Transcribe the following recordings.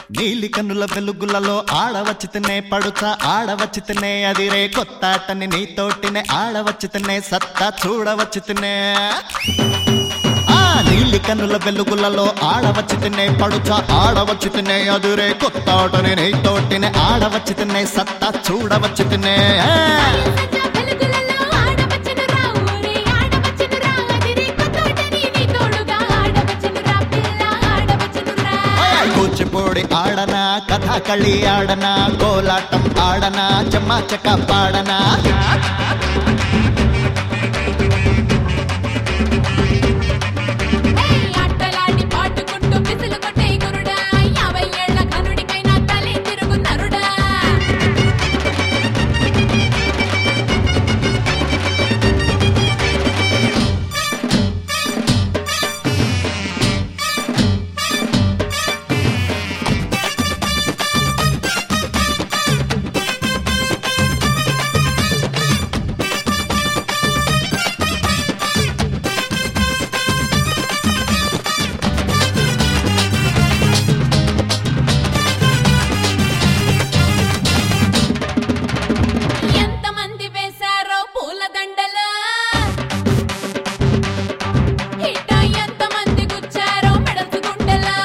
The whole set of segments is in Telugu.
నీలి కన్నుల వెలుగులలో ఆడవచ్చితనే పడుచ ఆడవచ్చితనే అదిరే కొత్తాటని నీతోటినే ఆడవచ్చితనే సత్తా చూడవచ్చితనే ఆ నీలి కన్నుల వెలుగులలో ఆడవచ్చితనే పడుచ ఆడవచ్చితనే అదిరే కొత్తాటని నీతోటినే ఆడవచ్చితనే సత్తా చూడవచ్చితనే సజ్జ వెలుగులలో ఆడవచ్చునురా ఊరే ఆడవచ్చునురా అదిరే కొత్తోటని నీ తోడుగా ఆడవచ్చునురా పిల్ల ఆడవచ్చునురా కూచిపూడి ఆడనా కథాకళి ఆడనా కోలాటం ఆడనా చెమ్మాచక పాడనా ఏయ్ ఆటలాడి పాటుకుంటూ విసులు కొట్టే గురుడా యాభై ఏళ్ల కనుడికైనా తలే తిరుగు నరుడా ఎంతమంది వేశారో పూల దండలు ఇట ఎంతమంది గుచ్చారో మెడసు గుండెలు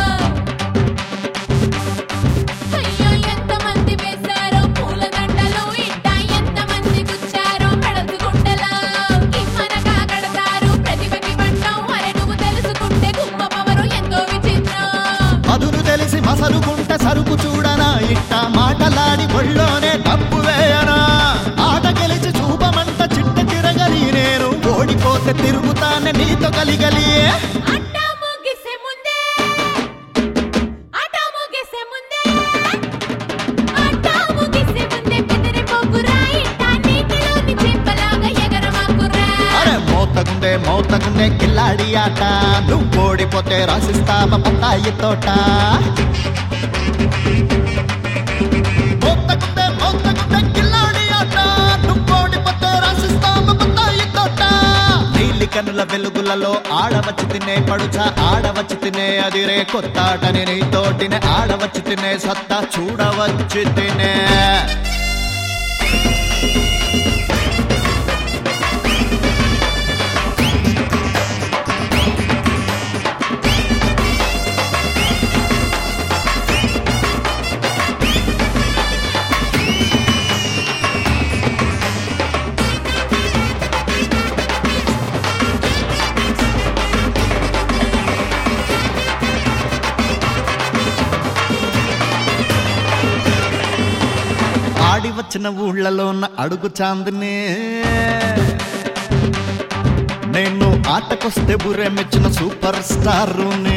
అయ్యో ఎంతమంది వేశారో పూల దండలు ఇట ఎంతమంది గుచ్చారో మెడసు గుండెలు కిమ్మనగా కడతారు ప్రతిభకి పట్టం అరే నువ్వు తెలుసుకుంటే గుమ్మ పవరు ఎంతో విచిత్రం మధురు తెలిసి మసలుకుంట సరుకు చూడనా ఇట్ట మాటలాడి ఒళ్ళోనే డబ్బు వేయనా ఆట గెలిచి చూపమంట చిట్ట తిరగలి నేను ఓడిపోతే తిరుగుతానే నీతో కలిగలి ఆట ముగిసే ముందే ఆట ముగిసే ముందే ఆట ముగిసే ముందే బెదిరిపోకురా ఇట్టా నీటిలోని చెంపలాగా ఎగరమాకురా అరే మోతగుండే మోతగుండే కిల్లాడి ఆట నువ్వు ఓడిపోతే రాసిస్తావ పత్తాయి తోట మోతగుండే మోతగుండే కిల్లాడి ఆట నువ్వు ఓడిపోతే రాసిస్తావ పత్తాయి తోట నీలి కనుల వెలుగులలో ఆడవచ్చి తినే పడుచ ఆడవచ్చి తినే అదిరే కొత్తాటని నీతోటినే ఆడవచ్చి తినే సత్తా చూడవచ్చి తినే ఆడి వచ్చిన ఊళ్ళలో ఉన్న అడుగు చాందిని నేను ఆటకొస్తే బురే మెచ్చిన సూపర్ స్టారునే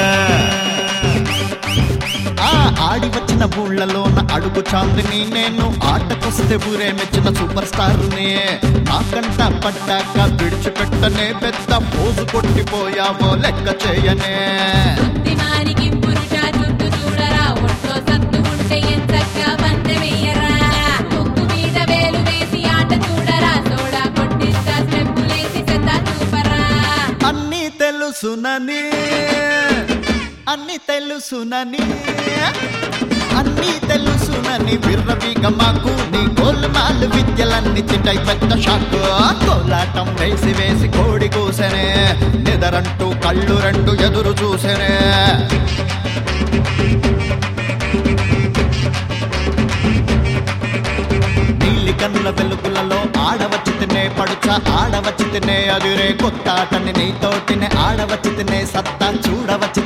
ఆ ఆడి వచ్చిన ఊళ్ళలో ఉన్న అడుగు చాందిని నేను ఆటకొస్తే బురే మెచ్చిన సూపర్ స్టారునే నాకంట పడ్డాక విడిచిపెట్టనే పెద్ద పోజు కొట్టిపోయావో లెక్క చేయనే బుద్ధిమానికి పురుష చుట్టూ చూడరా ఒంట్లో సత్తు ఉంటే ఎంచక్కా బందె వెయ్యరా ముక్కు మీద వేలు వేసి ఆట చూడరా సోడా కొట్టిస్తా స్టెప్పులేసి సెత్తా చూపరా అన్ని తెలుసునని అన్ని తెలుసునని అన్ని తెలుసునని విర్రవీగ మాకు నీ గోల్మాల్ విద్యలన్నీ చిట్టై పెద్ద షాక్ కోలాటం వేసి వేసి కోడి కూసెనే నిదరంటూ కళ్ళు రెండు ఎదురు చూసెనే నీలి కన్నుల వెలుగులలో ఆడవచ్చి తినే పడుచ ఆడవచ్చి తినే అదిరే కొత్త ఆటని నీతోటినే ఆడవచ్చి తినే సత్తా చూడవచ్చి